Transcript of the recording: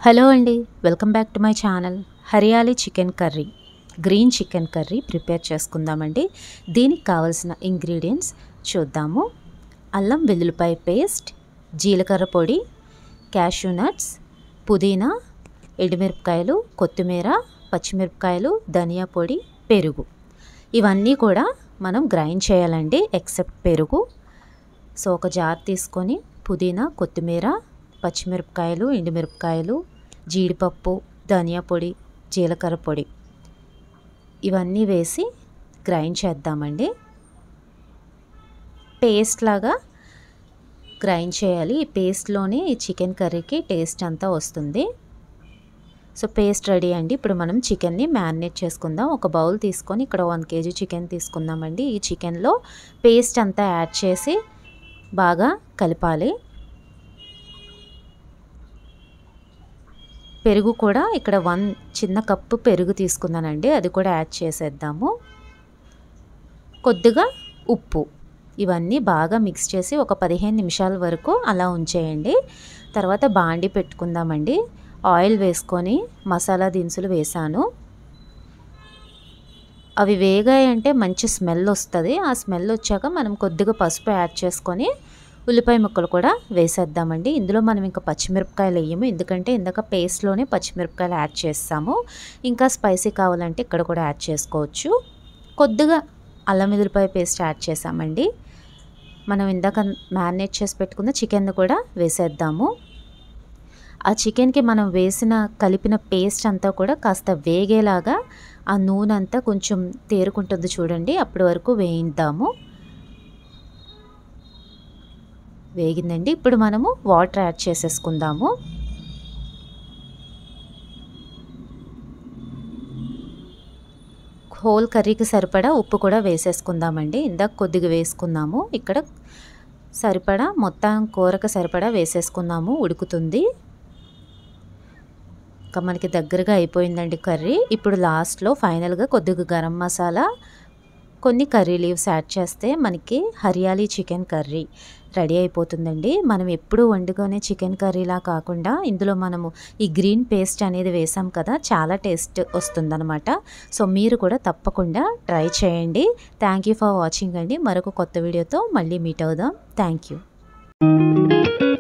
hello అండి welcome back to my channel Hariyali chicken curry green chicken curry prepare చేసుకుందామండి దీనికి కావలసిన ఇంగ్రీడియంట్స్ చూద్దాము అల్లం వెల్లుల్లిపాయ పేస్ట్ జీలకర్ర పొడి క్యాషూ నట్స్ పుదీనా ఎండుమిరపకాయలు కొత్తిమీర పచ్చిమిరపకాయలు ధనియా పొడి పెరుగు ఇవన్నీ కూడా మనం గ్రైండ్ చేయాలండి ఎక్సెప్ట్ పెరుగు సో ఒక జార్ తీసుకొని పుదీనా కొత్తిమీర పచ్చిమిరపకాయలు ఎండుమిరపకాయలు జీడిపప్పు ధనియా పొడి జీలకర్ర పొడి ఇవన్నీ వేసి గ్రైండ్ చేద్దామండి పేస్ట్ లాగా గ్రైండ్ చేయాలి ఈ పేస్ట్లోనే ఈ చికెన్ కర్రీకి టేస్ట్ అంతా వస్తుంది సో పేస్ట్ రెడీ అండి ఇప్పుడు మనం చికెన్ని మ్యారినేట్ చేసుకుందాం ఒక బౌల్ తీసుకొని ఇక్కడ వన్ కేజీ చికెన్ తీసుకుందామండి ఈ చికెన్లో పేస్ట్ అంతా యాడ్ చేసి బాగా కలపాలి పెరుగు కూడా ఇక్కడ వన్ చిన్న కప్పు పెరుగు తీసుకున్నానండి అది కూడా యాడ్ చేసేద్దాము కొద్దిగా ఉప్పు ఇవన్నీ బాగా మిక్స్ చేసి ఒక పదిహేను నిమిషాల వరకు అలా ఉంచేయండి తర్వాత బాండి పెట్టుకుందామండి ఆయిల్ వేసుకొని మసాలా దినుసులు వేసాను అవి వేగాయంటే మంచి స్మెల్ వస్తుంది ఆ స్మెల్ వచ్చాక మనం కొద్దిగా పసుపు యాడ్ చేసుకొని ఉల్లిపాయ ముక్కలు కూడా వేసేద్దామండి ఇందులో మనం ఇంకా పచ్చిమిరపకాయలు వేయము ఎందుకంటే ఇందాక పేస్ట్లోనే పచ్చిమిరపకాయలు యాడ్ చేస్తాము ఇంకా స్పైసీ కావాలంటే ఇక్కడ కూడా యాడ్ చేసుకోవచ్చు కొద్దిగా అల్లం వెల్లుల్లిపాయ పేస్ట్ యాడ్ చేసామండి మనం ఇందాక మ్యారినేట్ చేసి పెట్టుకున్న చికెన్ కూడా వేసేద్దాము ఆ చికెన్కి మనం వేసిన కలిపిన పేస్ట్ అంతా కూడా కాస్త వేగేలాగా ఆ నూనె అంతా కొంచెం తేరుకుంటుంది చూడండి అప్పటి వరకు వేయిద్దాము వేగిందండి ఇప్పుడు మనము వాటర్ యాడ్ చేసేసుకుందాము హోల్ కర్రీకి సరిపడా ఉప్పు కూడా వేసేసుకుందామండి ఇందాక కొద్దిగా వేసుకున్నాము ఇక్కడ సరిపడా మొత్తం కూరకు సరిపడా వేసేసుకున్నాము ఉడుకుతుంది ఇంకా మనకి దగ్గరగా అయిపోయిందండి కర్రీ ఇప్పుడు లాస్ట్లో ఫైనల్గా కొద్దిగా గరం మసాలా కొన్ని కర్రీ లీవ్స్ యాడ్ చేస్తే మనకి హరియాలీ చికెన్ కర్రీ రెడీ అయిపోతుందండి మనం ఎప్పుడు వండుకునే చికెన్ కర్రీలా కాకుండా ఇందులో మనము ఈ గ్రీన్ పేస్ట్ అనేది వేసాం కదా చాలా టేస్ట్ వస్తుందన్నమాట సో మీరు కూడా తప్పకుండా ట్రై చేయండి థ్యాంక్ యూ ఫర్ వాచింగ్ అండి మరొక కొత్త వీడియోతో మళ్ళీ మీట్ అవుదాం థ్యాంక్ యూ